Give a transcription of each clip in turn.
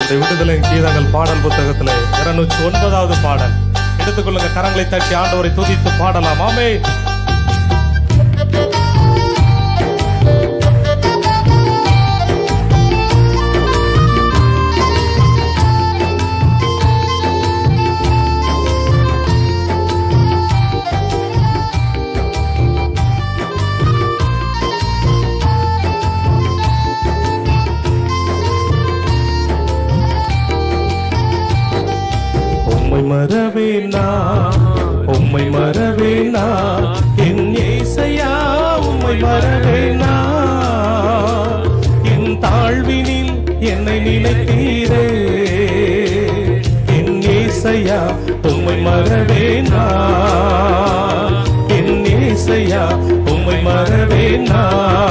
நம்முடைய விடுதலை கீதங்கள் பாடல் புத்தகத்துல இருநூற்றி ஒன்பதாவது பாடல் எடுத்துக்கொள்ளுங்க கரங்களை தட்டி ஆண்டவரை துதித்து பாடலாம் ஆமே உம்மை மறவேனா உம்மை மறவேனா என் ஏசையா உம்மை மறவேனா என் தாழ்வினில் என்னை நினைத்தீரே என் ஏசையா உம்மை மறவேனா என் ஏசையா உம்மை மறவேனா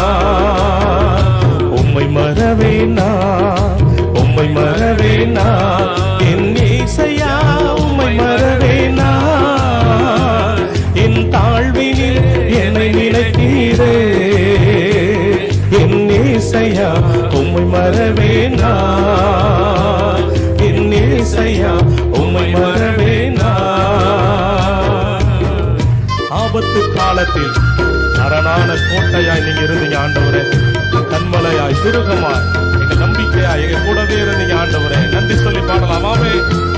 உம்மை மறவேனா உம்மை மறவேனா என் இசையா உம்மை மறவேனா என் தாழ்வினில் என்னை நினைத்தீரே என் இசையா உம்மை மறவேனா என் இசையா உம்மை மறவேனா ஆபத்து காலத்தில் அரணான கோட்டையாய் நீங்க இருந்தீங்க ஆண்டவரே கண்மலையாய் துருகமாய் எங்க நம்பிக்கையாய் எங்க கூடவே இருந்தீங்க ஆண்டவரே நன்றி சொல்லி பாடலாம் ஆமே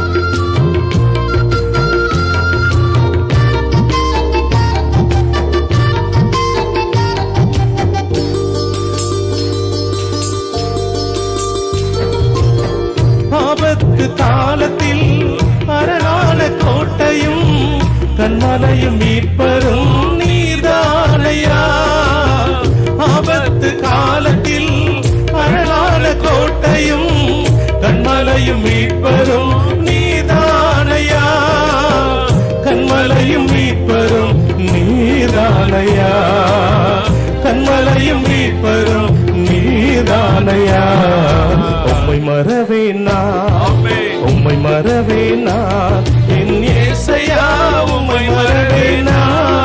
ஆபத்து காலத்தில் அரணான கோட்டையும் கண்மலையும் மீட்பரும் நீதானையா ஆபத்து காலத்தில் அரணான கோட்டையும் கண்மலையும் மீட்பரும் நீதானையா கண்மலையும் மீட்பரும் நீதானையா கண்மலையும் மீட்பரும் நீதானையா உம்மை மறவேனா உம்மை மறவேனா என் ஏசையா உம்மை மறவேனா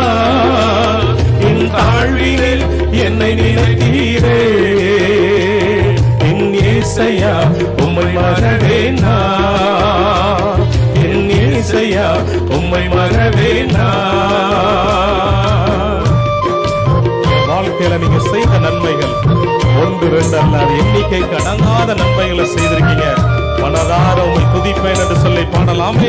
என் தாழ்வினில் என்னை நினைத்தீரே என் ஏசையா உம்மை மறவேனா என் ஏசையா உம்மை மறவேனா வாழ்க்கையில நீங்க செய்த நன்மைகள் ஒன்று ரெண்டு அல்ல அது எண்ணிக்கைக்கு அடங்காத நன்மைகளை செய்திருக்கீங்க மனதார உங்களை துதிப்பேன் என்று சொல்லி பாடலாமே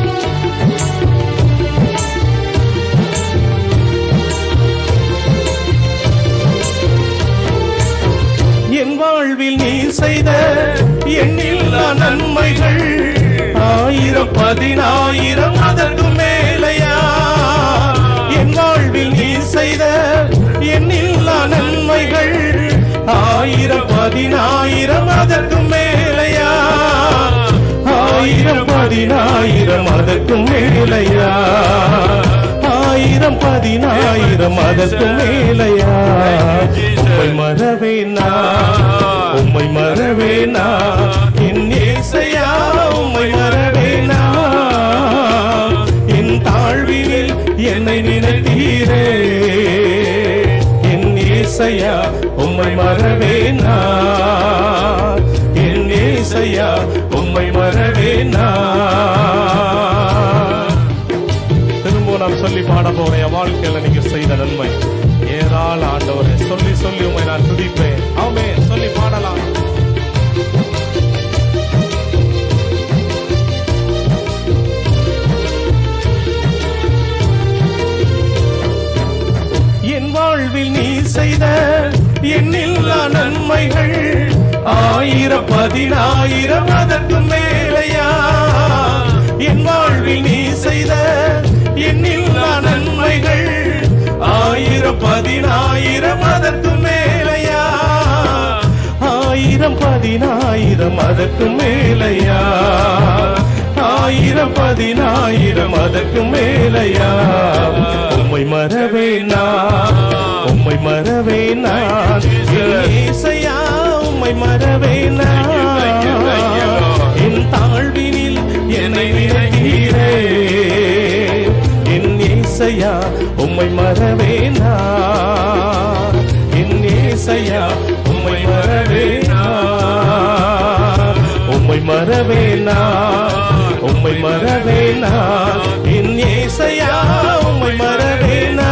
என் வாழ்வில் நீ செய்த எண்ணில்லா நன்மைகள் ஆயிரம் பதினாயிரம் அதற்கு மேலையா என் வாழ்வில் நீ செய்த எண்ணில்லா நன்மைகள் ஆயிரம் பதினாயிரம் அதற்கு மேலையா ஆயிரம் பதினாயிரம் அதற்கு மேலையா ஆயிரம் பதினாயிரம் அதற்கு மேலையா உம்மை மறவேனா உம்மை மறவேனா என் ஏசையா உம்மை மறவேனா என் தாழ்வினில் என்னை நினைத்தீரே என் ஏசையா உம்மை மறவேனா என் ஏசையா உம்மை மறவேனா திரும்ப நான் சொல்லி பாட போறேன் என் வாழ்க்கையில நீங்க செய்த நன்மை ஏராள ஆண்டவரே சொல்லி சொல்லி உண்மை நான் துதிப்பேன் ஆமே சொல்லி பாடலாம் என் வாழ்வில் நீ செய்த எண்ணில்லா நன்மைகள் ஆயிரம் பதினாயிரம் அதற்கு மேலையா என் வாழ்வில் நீ செய்த எண்ணில்லா நன்மைகள் ஆயிரம் பதினாயிரம் அதற்கு மேலையா ஆயிரம் பதினாயிரம் அதற்கு மேலையா ஆயிரம் பதினாயிரம் அதற்கு மேலையா உம்மை மறவேனா உம்மை மறவேனா இசையா உம்மை மறவேனா என் தாழ்வினில் என்னை நினைத்தீரே என் ஏசையா உம்மை மறவேனா என் ஏசையா உம்மை மறவேனா உம்மை மறவேனா உம்மை மறவேனா என் ஏசையா உம்மை மறவேனா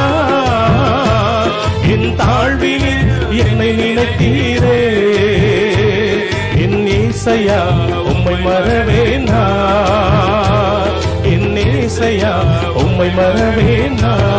என் தாழ்வினில் என்னை நினைத்தீரே என் ஏசையா உம்மை மறவேனா என் ஏசையா உம்மை மறவேனா